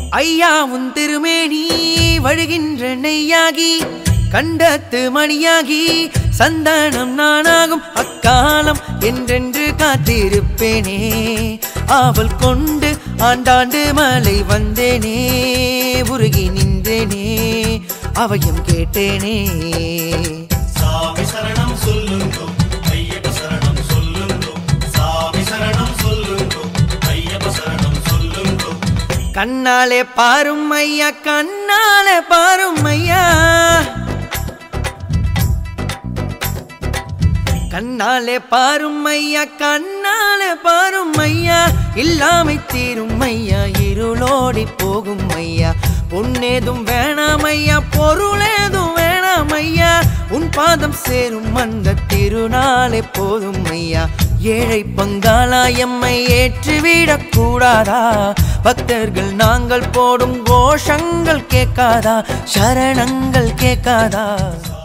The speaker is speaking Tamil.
ஐயா உன் திருமேனி வழுகின்ற நெய்யாகி கண்டத்து மணியாகி சந்தானம் நானாகும் அக்காலம் என்றென்று காத்திருப்பேனே ஆவல் கொண்டு ஆண்டாண்டு மலை வந்தேனே உருகி நின்றேனே அவயம் கேட்டேனே சாமி சரணம் சொல்லுங்கோ ஐயப்ப சரணம் சொல்லுங்கோ சாமி சரணம் சொல்லுங்கோ ஐயப்ப சரணம் சொல்லுங்கோ கண்ணாலே பாரும் ஐயா கண்ணாலே பாரும் ஐயா கண்ணாலே பாரும் ஐயா கண்ணாலே பாரும் ஐயா இல்லாமை தீரும் ஐயா இருளோடி போகும் ஐயா பொன்னேதும் வேணாம் ஐயா பொருளேதும் வேணாம் ஐயா உன் பாதம் சேரும் அந்த திருநாளே போதும் ஐயா ஏழை பங்காளா எம்மை ஏற்றுவிடக் கூடாதா பக்தர்கள் நாங்கள் போடும் கோஷங்கள் கேட்காதா சரணங்கள் கேட்காதா